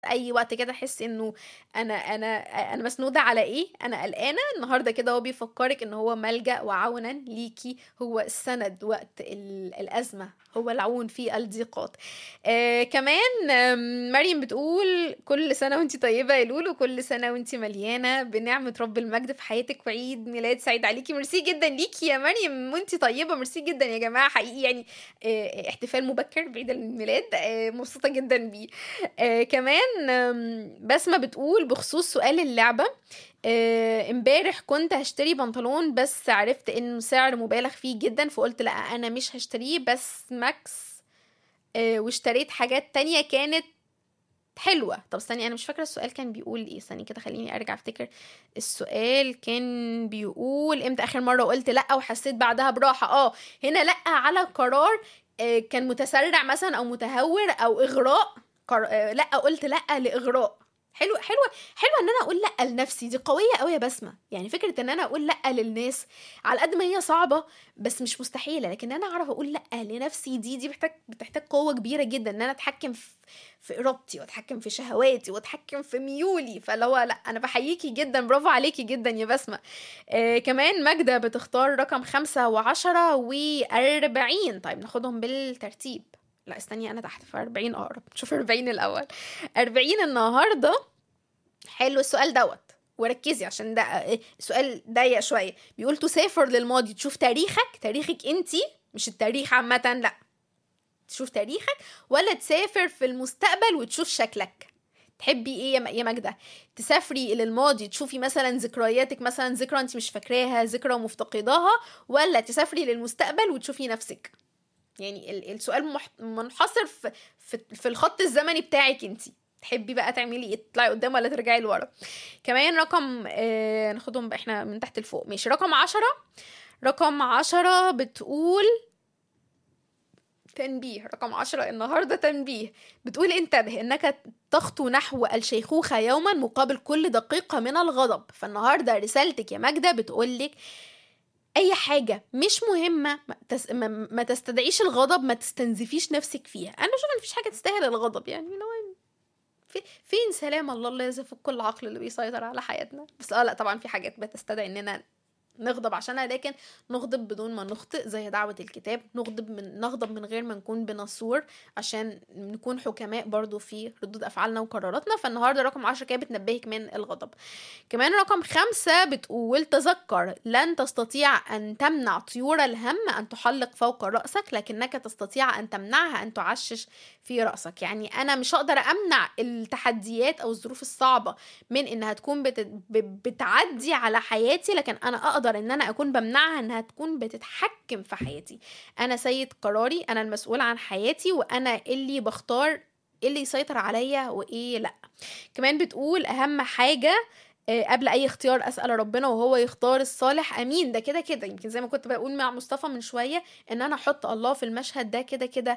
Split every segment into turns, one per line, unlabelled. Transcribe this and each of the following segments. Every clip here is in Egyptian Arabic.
اي وقت كده احس انه انا انا انا مسنوده على ايه انا قلقانه النهارده كده هو بيفكرك ان هو ملجا وعونا ليكي هو السند وقت ال- الازمه هو العون في الضيقات آه كمان آم، مريم بتقول كل سنه وانت طيبه يا لولو كل سنه وانت مليانه بنعمه رب المجد في حياتك وعيد ميلاد سعيد عليكي ميرسي جدا ليكي يا مريم وانت طيبه ميرسي جدا يا جماعه حقيقي يعني آه احتفال مبكر بعيد الميلاد آه مبسوطه جدا بيه آه كمان آم، بسمة بتقول بخصوص سؤال اللعبة آه، امبارح كنت هشتري بنطلون بس عرفت انه سعر مبالغ فيه جدا فقلت لا انا مش هشتريه بس ماكس آه، واشتريت حاجات تانية كانت حلوة طب استني انا مش فاكرة السؤال كان بيقول ايه استني كده خليني ارجع افتكر السؤال كان بيقول امتى اخر مرة قلت لا وحسيت بعدها براحة اه هنا لا على قرار آه، كان متسرع مثلا او متهور او اغراء قر... آه، لا قلت لا لاغراء حلو حلوه حلوه ان انا اقول لا لنفسي دي قويه قوي يا بسمه يعني فكره ان انا اقول لا للناس على قد ما هي صعبه بس مش مستحيله لكن انا اعرف اقول لا لنفسي دي دي بتحتاج بتحتاج قوه كبيره جدا ان انا اتحكم في في ارادتي واتحكم في شهواتي واتحكم في ميولي فاللي هو لا انا بحييكي جدا برافو عليكي جدا يا بسمه آه كمان ماجدة بتختار رقم خمسة وعشرة وأربعين طيب ناخدهم بالترتيب لا استني انا تحت في 40 اقرب نشوف 40 الاول 40 النهارده حلو السؤال دوت وركزي عشان ده آه، سؤال ضيق شويه بيقول تسافر للماضي تشوف تاريخك تاريخك انتي مش التاريخ عامه لا تشوف تاريخك ولا تسافر في المستقبل وتشوف شكلك تحبي ايه يا م- يا ماجدة تسافري للماضي تشوفي مثلا ذكرياتك مثلا ذكرى انت مش فاكراها ذكرى مفتقداها ولا تسافري للمستقبل وتشوفي نفسك يعني ال- السؤال مح- منحصر في, في, في الخط الزمني بتاعك انت تحبي بقى تعملي ايه تطلعي قدام ولا ترجعي لورا كمان رقم آه ناخدهم بقى احنا من تحت لفوق ماشي رقم عشرة رقم عشرة بتقول تنبيه رقم عشرة النهاردة تنبيه بتقول انتبه انك تخطو نحو الشيخوخة يوما مقابل كل دقيقة من الغضب فالنهاردة رسالتك يا ماجدة بتقولك اي حاجة مش مهمة ما, تس... ما... ما تستدعيش الغضب ما تستنزفيش نفسك فيها انا بشوف ان مفيش حاجة تستاهل الغضب يعني لو في... فين سلام الله الله يزف كل عقل اللي بيسيطر على حياتنا بس اه لا طبعا في حاجات بتستدعي اننا نغضب عشانها لكن نغضب بدون ما نخطئ زي دعوة الكتاب نغضب من نغضب من غير ما نكون بنصور عشان نكون حكماء برضو في ردود أفعالنا وقراراتنا فالنهاردة رقم عشرة كده بتنبهك من الغضب كمان رقم خمسة بتقول تذكر لن تستطيع أن تمنع طيور الهم أن تحلق فوق رأسك لكنك تستطيع أن تمنعها أن تعشش في رأسك يعني أنا مش هقدر أمنع التحديات أو الظروف الصعبة من إنها تكون بت... ب- بتعدي على حياتي لكن أنا أقدر إن أنا أكون بمنعها إنها تكون بتتحكم في حياتي أنا سيد قراري أنا المسؤول عن حياتي وأنا اللي بختار إيه اللي يسيطر عليا وإيه لأ كمان بتقول أهم حاجة آه، قبل اي اختيار اسال ربنا وهو يختار الصالح امين ده كده كده يمكن زي ما كنت بقول مع مصطفى من شويه ان انا احط الله في المشهد ده كده كده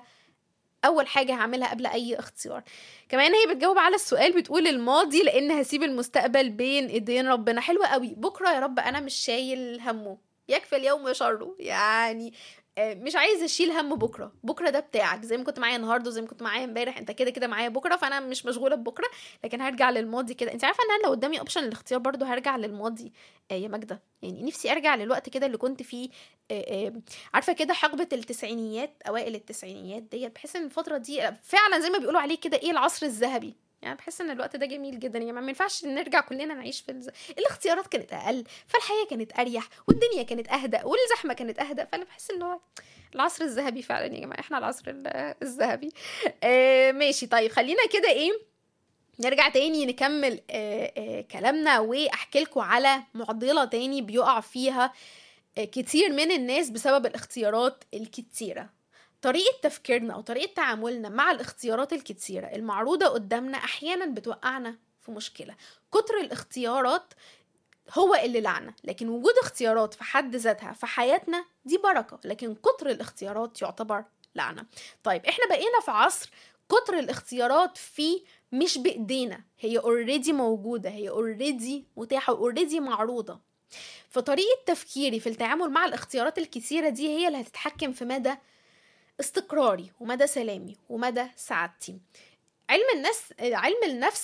اول حاجه هعملها قبل اي اختيار كمان هي بتجاوب على السؤال بتقول الماضي لان هسيب المستقبل بين ايدين ربنا حلوة قوي بكره يا رب انا مش شايل همه يكفي اليوم شره يعني آه، مش عايز اشيل هم بكره بكره ده بتاعك زي ما كنت معايا النهارده وزي ما كنت معايا امبارح انت كده كده معايا بكره فانا مش مشغوله ببكره لكن هرجع للماضي كده انت عارفه ان انا لو قدامي اوبشن الاختيار برضو هرجع للماضي آه يا ماجده يعني نفسي ارجع للوقت كده اللي كنت فيه آه آه عارفه كده حقبه التسعينيات اوائل التسعينيات ديت بحس ان الفتره دي فعلا زي ما بيقولوا عليه كده ايه العصر الذهبي يعني بحس ان الوقت ده جميل جدا يعني ما ينفعش نرجع كلنا نعيش في الز... الاختيارات كانت اقل فالحياه كانت اريح والدنيا كانت اهدى والزحمه كانت اهدى فانا بحس ان هو العصر الذهبي فعلا يا جماعه احنا العصر ال- الذهبي آه ماشي طيب خلينا كده ايه نرجع تاني نكمل آه آه كلامنا واحكي لكم على معضله تاني بيقع فيها آه كتير من الناس بسبب الاختيارات الكتيره طريقة تفكيرنا أو طريقة تعاملنا مع الاختيارات الكتيرة المعروضة قدامنا أحيانا بتوقعنا في مشكلة كتر الاختيارات هو اللي لعنة لكن وجود اختيارات في حد ذاتها في حياتنا دي بركة لكن كتر الاختيارات يعتبر لعنة طيب احنا بقينا في عصر كتر الاختيارات فيه مش بإيدينا هي اوريدي موجودة هي اوريدي متاحة اوريدي معروضة فطريقة تفكيري في التعامل مع الاختيارات الكثيرة دي هي اللي هتتحكم في مدى استقراري ومدى سلامي ومدى سعادتي علم النفس علم النفس